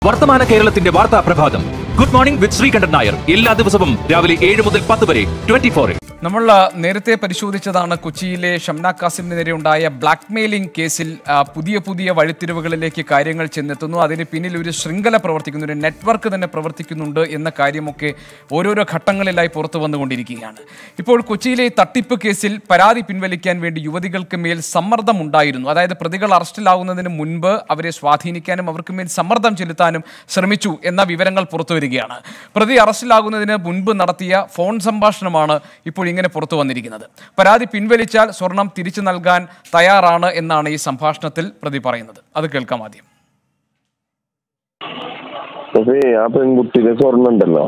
വർത്തമാന കേരളത്തിന്റെ വാർത്താ പ്രഭാതം good morning with Sreekandan Nair എല്ലാ ദിവസവും രാവിലെ ഏഴ് മുതൽ പത്ത് വരെ ട്വന്റി ഫോറിൽ നമ്മൾ ആ, നേരത്തെ പരിശോധിച്ചതാണ് കൊച്ചിയിലെ ഷംന കാസിമിന് നേരെ ഉണ്ടായ ബ്ലാക്ക് മെയിലിംഗ് കേസിൽ ആ, പുതിയ പുതിയ വഴിത്തിരിവുകളിലേക്ക് കാര്യങ്ങൾ ചെന്നെത്തുന്നു അതിന് പിന്നിൽ ഒരു ശൃംഖല പ്രവർത്തിക്കുന്നു ഒരു നെറ്റ്വർക്ക് തന്നെ പ്രവർത്തിക്കുന്നുണ്ട് എന്ന കാര്യമൊക്കെ ഓരോരോ ഘട്ടങ്ങളിലായി പുറത്തു വന്നുകൊണ്ടിരിക്കുകയാണ് ഇപ്പോൾ കൊച്ചിയിലെ ഈ തട്ടിപ്പ് കേസിൽ പരാതി പിൻവലിക്കാൻ വേണ്ടി യുവതികൾക്ക് മേൽ സമ്മർദ്ദം ഉണ്ടായിരുന്നു അതായത് പ്രതികൾ അറസ്റ്റിലാവുന്നതിന് മുൻപ് അവരെ സ്വാധീനിക്കാനും അവർക്ക് മേൽ സമ്മർദ്ദം ചെലുത്താനും ശ്രമിച്ചു എന്ന വിവരങ്ങൾ പുറത്തുവരികയാണ് പ്രതി അറസ്റ്റിലാകുന്നതിന് മുൻപ് നടത്തിയ ഫോൺ സംഭാഷണമാണ് ഇപ്പോൾ ഇങ്ങനെ പുറത്തു വന്നിരിക്കുന്നത് പരാതി പിൻവലിച്ചാൽ സ്വർണം തിരിച്ചു നൽകാൻ തയ്യാറാണ് എന്നാണ് ഈ സംഭാഷണത്തിൽ പ്രതി പറയുന്നത് അത് കേൾക്കാം ആദ്യം പക്ഷേ ആ പെൺകുട്ടിയുടെ സ്വർണ്ണം ഉണ്ടല്ലോ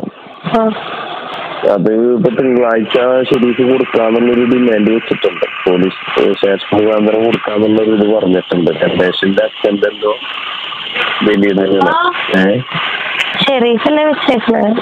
അത് ഇപ്പൊ തിങ്കളാഴ്ച ശരിക്ക് കൊടുക്കാന്നുള്ളൊരു ഡിമാൻഡ് വെച്ചിട്ടുണ്ട് പോലീസ് സ്റ്റേഷൻ മുഖാന്തരം കൊടുക്കാന്നുള്ളൊരു ഇത് പറഞ്ഞിട്ടുണ്ട് രമേശിന്റെ അച്ഛൻ്റെ എന്തോ വലിയതങ്ങനെ ഏഹ് ഷെരീഫല്ലേ വെച്ചേക്കണത്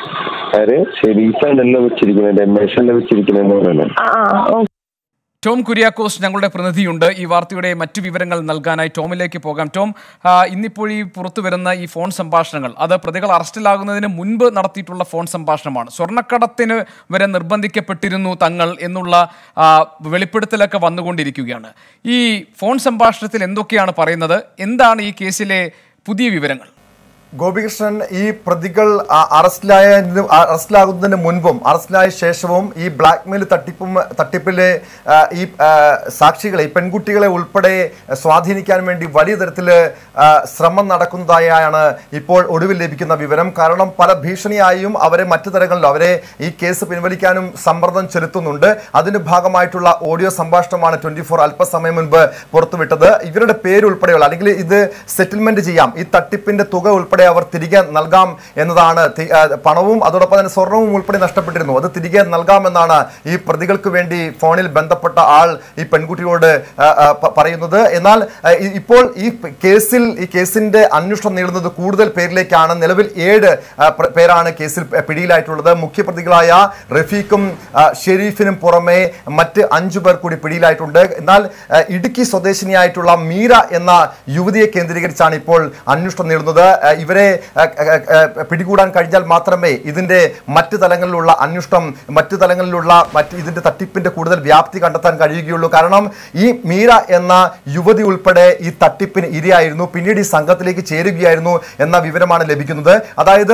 ആര് ഷെരീഫാണല്ലോ വെച്ചിരിക്കുന്നത് രമേശല്ലേ വെച്ചിരിക്കുന്നതെന്ന് പറയുന്നത് ആ ആ ഓ ടോം കുര്യാക്കോസ് ഞങ്ങളുടെ പ്രതിനിധിയുണ്ട് ഈ വാർത്തയുടെ മറ്റു വിവരങ്ങൾ നൽകാനായി ടോമിലേക്ക് പോകാം ടോം ആ, ഇന്നിപ്പോൾ ഈ പുറത്തു വരുന്ന ഈ ഫോൺ സംഭാഷണങ്ങൾ അത് പ്രതികൾ അറസ്റ്റിലാകുന്നതിന് മുൻപ് നടത്തിയിട്ടുള്ള ഫോൺ സംഭാഷണമാണ് സ്വർണ്ണക്കടത്തിന് വരെ നിർബന്ധിക്കപ്പെട്ടിരുന്നു തങ്ങൾ എന്നുള്ള ആ, വെളിപ്പെടുത്തലൊക്കെ വന്നുകൊണ്ടിരിക്കുകയാണ് ഈ ഫോൺ സംഭാഷണത്തിൽ എന്തൊക്കെയാണ് പറയുന്നത് എന്താണ് ഈ കേസിലെ പുതിയ വിവരങ്ങൾ ഗോപികൃഷ്ണൻ ഈ പ്രതികൾ ആ, അറസ്റ്റിലായതിന് അറസ്റ്റിലാകുന്നതിന് മുൻപും അറസ്റ്റിലായ ശേഷവും ഈ ബ്ലാക്ക് മെയിൽ തട്ടിപ്പും തട്ടിപ്പിലെ ആ, ഈ ആ, സാക്ഷികളെ ഈ പെൺകുട്ടികളെ ഉൾപ്പെടെ സ്വാധീനിക്കാൻ വേണ്ടി വലിയ തരത്തിൽ ശ്രമം നടക്കുന്നതായാണ് ഇപ്പോൾ ഒടുവിൽ ലഭിക്കുന്ന വിവരം കാരണം പല ഭീഷണിയായും അവരെ മറ്റു തരങ്ങളിലും അവരെ ഈ കേസ് പിൻവലിക്കാനും സമ്മർദ്ദം ചെലുത്തുന്നുണ്ട് അതിന്റെ ഭാഗമായിട്ടുള്ള ഓഡിയോ സംഭാഷണമാണ് ട്വന്റി ഫോർ അല്പസമയം മുൻപ് പുറത്തുവിട്ടത് ഇവരുടെ പേര് ഉൾപ്പെടെയുള്ള അല്ലെങ്കിൽ ഇത് സെറ്റിൽമെന്റ് ചെയ്യാം ഈ തട്ടിപ്പിന്റെ തുക ഉൾപ്പെടെ അവർ തിരികെ നൽകാം എന്നതാണ് തി- ആ, പണവും അതോടൊപ്പം തന്നെ സ്വർണവും ഉൾപ്പെടെ നഷ്ടപ്പെട്ടിരുന്നു അത് തിരികെ നൽകാമെന്നാണ് ഈ പ്രതികൾക്ക് വേണ്ടി ഫോണിൽ ബന്ധപ്പെട്ട ആൾ ഈ പെൺകുട്ടിയോട് ആ, ആ, പ- പറയുന്നത് എന്നാൽ ആ, ഇ- ഇപ്പോൾ ഈ പ- കേസിൽ ഈ കേസിന്റെ അന്വേഷണം നീളുന്നത് കൂടുതൽ പേരിലേക്കാണ് നിലവിൽ ഏഴ് ആ, പ്ര- പേരാണ് കേസിൽ പ- പിടിയിലായിട്ടുള്ളത് മുഖ്യപ്രതികളായ റഫീഖും ആ, ഷെരീഫിനും പുറമെ മറ്റ് അഞ്ചു പേർ കൂടി പിടിയിലായിട്ടുണ്ട് എന്നാൽ ആ, ഇടുക്കി സ്വദേശിനിയായിട്ടുള്ള മീര എന്ന യുവതിയെ കേന്ദ്രീകരിച്ചാണ് ഇപ്പോൾ അന്വേഷണം നീളുന്നത് ആ, ഇവരെ ആ, ആ, ആ, പിടികൂടാൻ കഴിഞ്ഞാൽ മാത്രമേ ഇതിന്റെ മറ്റ് തലങ്ങളിലുള്ള അന്വേഷണം മറ്റ് തലങ്ങളിലുള്ള മറ്റ് ഇതിന്റെ തട്ടിപ്പിന്റെ കൂടുതൽ വ്യാപ്തി കണ്ടെത്താൻ കഴിയുകയുള്ളൂ കാരണം ഈ മീര എന്ന യുവതി ഉൾപ്പെടെ ഈ തട്ടിപ്പിന് ഇരയായിരുന്നു പിന്നീട് ഈ സംഘത്തിലേക്ക് ചേരുകയായിരുന്നു എന്ന വിവരമാണ് ലഭിക്കുന്നത് അതായത്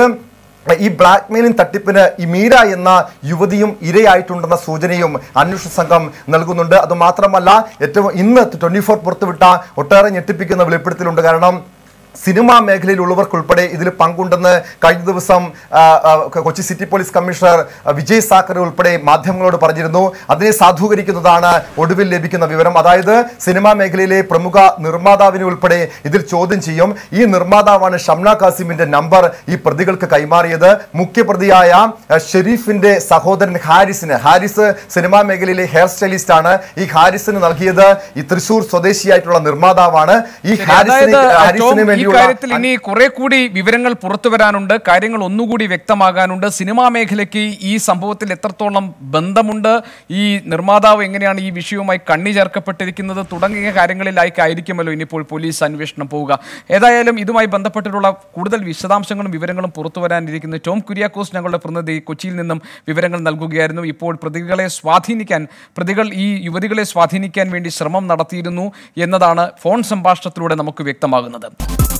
ഈ ബ്ലാക്ക് മെയിലിംഗ് തട്ടിപ്പിന് ഈ മീര എന്ന യുവതിയും ഇരയായിട്ടുണ്ടെന്ന സൂചനയും അന്വേഷണ സംഘം നൽകുന്നുണ്ട് അത് മാത്രമല്ല ഏറ്റവും ഇന്ന് ട്വന്റി ഫോർ പുറത്തുവിട്ട ഒട്ടേറെ ഞെട്ടിപ്പിക്കുന്ന വെളിപ്പെടുത്തലുണ്ട് കാരണം സിനിമാ മേഖലയിലുള്ളവർക്കുൾപ്പെടെ ഇതിൽ പങ്കുണ്ടെന്ന് കഴിഞ്ഞ ദിവസം ആ, ആ, കൊച്ചി സിറ്റി പോലീസ് കമ്മീഷണർ ആ, വിജയ് സാക്കറെ ഉൾപ്പെടെ മാധ്യമങ്ങളോട് പറഞ്ഞിരുന്നു അതിനെ സാധൂകരിക്കുന്നതാണ് ഒടുവിൽ ലഭിക്കുന്ന വിവരം അതായത് സിനിമാ മേഖലയിലെ പ്രമുഖ നിർമ്മാതാവിനെ ഉൾപ്പെടെ ഇതിൽ ചോദ്യം ചെയ്യും ഈ നിർമ്മാതാവാണ് ഷംന കാസിമിന്റെ നമ്പർ ഈ പ്രതികൾക്ക് കൈമാറിയത് മുഖ്യപ്രതിയായ ആ, ഷെരീഫിന്റെ സഹോദരൻ ഹാരിസിന് ഹാരിസ് സിനിമാ മേഖലയിലെ ഹെയർ സ്റ്റൈലിസ്റ്റ് ആണ് ഈ ഹാരിസിന് നൽകിയത് ഈ തൃശൂർ സ്വദേശിയായിട്ടുള്ള നിർമ്മാതാവാണ് ഈ ശരി, ഹാരിസിന് അതായത് ടോം, ഹാരിസിന് ഈ വേണ്ടിയുള്ള കാര്യത്തിൽ ഇനി കുറെ കൂടി വിവരങ്ങൾ പുറത്തു വരാനുണ്ട് കാര്യങ്ങൾ ഒന്നുകൂടി വ്യക്തമാകാനുണ്ട് സിനിമാ മേഖലയ്ക്ക് ഈ സംഭവത്തിൽ എത്രത്തോളം ബന്ധമുണ്ട് ഈ നിർമ്മാതാവ് എങ്ങനെയാണ് ഈ വിഷയവുമായി കണ്ണി ചേർക്കപ്പെട്ടിരിക്കുന്നത് തുടങ്ങിയ കാര്യങ്ങളിലായിരിക്കുമല്ലോ ഇനിയിപ്പോൾ പോലീസ് അന്വേഷണം പോവുക ഏതായാലും ഇതുമായി ബന്ധപ്പെട്ടിട്ടുള്ള കൂടുതൽ വിശദാംശങ്ങളും വിവരങ്ങളും പുറത്തു വരാനിരിക്കുന്നു ടോം കുര്യാക്കോസ് ഞങ്ങളുടെ പ്രതിനിധി കൊച്ചിയിൽ നിന്നും വിവരങ്ങൾ നൽകുകയായിരുന്നു ഇപ്പോൾ പ്രതികളെ സ്വാധീനിക്കാൻ പ്രതികൾ ഈ യുവതികളെ സ്വാധീനിക്കാൻ വേണ്ടി ശ്രമം നടത്തിയിരുന്നു എന്നതാണ് ഫോൺ സംഭാഷണത്തിലൂടെ നമുക്ക് വ്യക്തമാകുന്നത്